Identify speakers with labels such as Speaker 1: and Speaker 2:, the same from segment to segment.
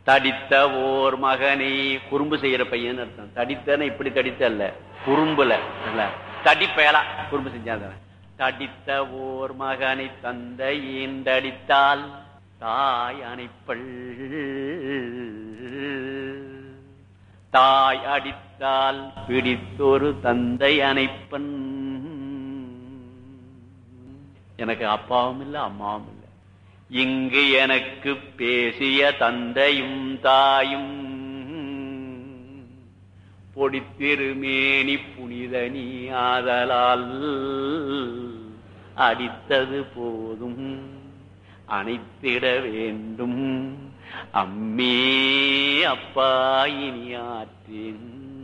Speaker 1: தடித்த ஓர் மகனை குறும்பு செய்யற பையன் அர்த்தம் தடித்தன இப்படி தடித்த அல்ல குறும்புல இல்ல தடிப்பயலா குறும்பு செஞ்சாதான் தடித்த ஓர் மகனை தந்த ஈண்டடித்தால் தாய் அணைப்பள் தாய் அடித்தால் பிடித்தொரு தந்தை அணைப்பன் எனக்கு அப்பாவும் இல்லை அம்மாவும் இல்லை இங்கு எனக்கு பேசிய தந்தையும் தாயும் பொடித்திருமேனி புனித நீ ஆதலால் அடித்தது போதும் அணைத்திட வேண்டும் அம்மே அப்பா இனி ஆற்றேன்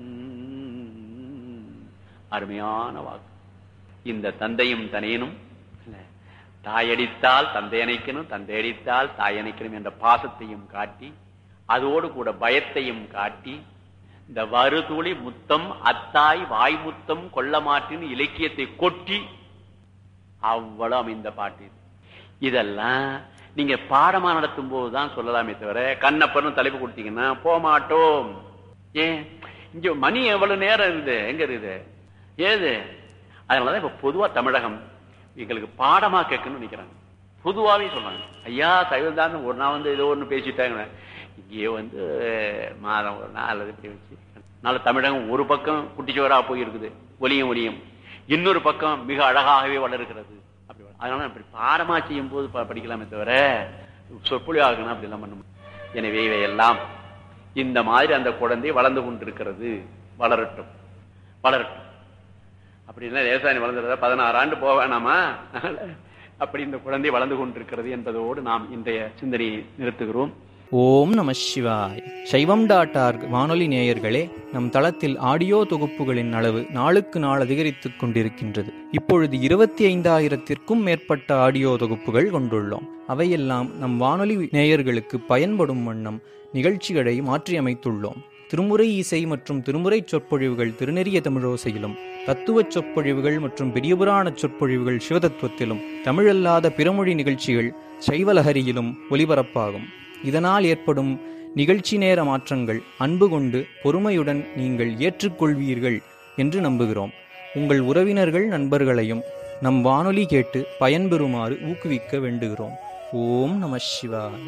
Speaker 1: அருமையான வாக்கு இந்த தந்தையும் தனையனும் தாயடித்தால் தந்தை அணைக்கணும் தந்தை அடித்தால் தாய் அணைக்கணும் என்ற பாசத்தையும் காட்டி அதோடு கூட பயத்தையும் காட்டி இந்த வருதுளி முத்தம் அத்தாய் வாய் முத்தம் கொள்ள மாட்டின் இலக்கியத்தை கொட்டி அவ்வளவு அமைந்த பாட்டு இது. இதெல்லாம் நீங்க பாடமா நடத்தும் போதுதான் சொல்லலாமே தவிர கண்ணப்பர்னு தலைப்பு கொடுத்தீங்கன்னா போக மாட்டோம் ஏன் இங்க மணி எவ்வளவு நேரம் இருக்குது எங்க இருக்குது ஏது அதனாலதான் இப்ப பொதுவா தமிழகம் எங்களுக்கு பாடமா கேட்கணும்னு நினைக்கிறாங்க பொதுவாவே சொல்றாங்க ஐயா சைவம் தான் ஒரு நாள் வந்து ஏதோ ஒண்ணு பேசிட்டாங்க இங்கேயே வந்து மாதம் ஒரு நாள் அல்லது இப்படி வச்சு அதனால தமிழகம் ஒரு பக்கம் குட்டிச்சுவரா போய் இருக்குது ஒலியும் ஒலியும் இன்னொரு பக்கம் மிக அழகாகவே வளர்கிறது அப்படி வள- அதனால அப்படி பாடமா செய்யும் போது ப- படிக்கலாமே தவிர சொற்பொழி ஆகணும் அப்படி எல்லாம் பண்ண முடியும். எனவே இவையெல்லாம் இந்த மாதிரி அந்த குழந்தை வளர்ந்து கொண்டிருக்கிறது வளரட்டும் வளரட்டும் அப்படின்னா லேசாணி வளர்ந்துறத பதினாறு ஆண்டு போக வேணாமா அப்படி இந்த குழந்தை வளர்ந்து கொண்டிருக்கிறது என்பதோடு நாம் இன்றைய சிந்தனையை நிறுத்துகிறோம்
Speaker 2: ஓம் நம சிவாய் சைவம் டாட் ஆர்க் வானொலி நேயர்களே நம் தளத்தில் ஆடியோ தொகுப்புகளின் அளவு நாளுக்கு நாள் அதிகரித்துக் கொண்டிருக்கின்றது இப்பொழுது இருபத்தி ஐந்தாயிரத்திற்கும் மேற்பட்ட ஆடியோ தொகுப்புகள் கொண்டுள்ளோம் அவையெல்லாம் நம் வானொலி நேயர்களுக்கு பயன்படும் வண்ணம் நிகழ்ச்சிகளை மாற்றியமைத்துள்ளோம் திருமுறை இசை மற்றும் திருமுறை சொற்பொழிவுகள் திருநெறிய தமிழோசையிலும் தத்துவச் சொற்பொழிவுகள் மற்றும் பெரியபுராண சொற்பொழிவுகள் சிவதத்துவத்திலும் தமிழல்லாத பிறமொழி நிகழ்ச்சிகள் சைவலஹரியிலும் ஒலிபரப்பாகும் இதனால் ஏற்படும் நிகழ்ச்சி நேர மாற்றங்கள் அன்பு கொண்டு பொறுமையுடன் நீங்கள் ஏற்றுக்கொள்வீர்கள் என்று நம்புகிறோம் உங்கள் உறவினர்கள் நண்பர்களையும் நம் வானொலி கேட்டு பயன்பெறுமாறு ஊக்குவிக்க வேண்டுகிறோம் ஓம் நம சிவாய்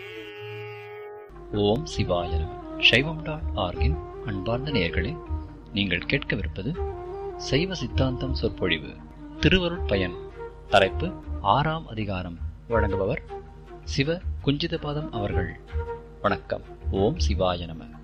Speaker 3: ஓம் சிவாய நம சைவம் டாட் ஆர்கின் அன்பார்ந்த நேயர்களே நீங்கள் கேட்கவிருப்பது சைவ சித்தாந்தம் சொற்பொழிவு திருவருட் பயன் தலைப்பு ஆறாம் அதிகாரம் வழங்குபவர் சிவ குஞ்சிதபாதம் அவர்கள் வணக்கம் ஓம் சிவாய நம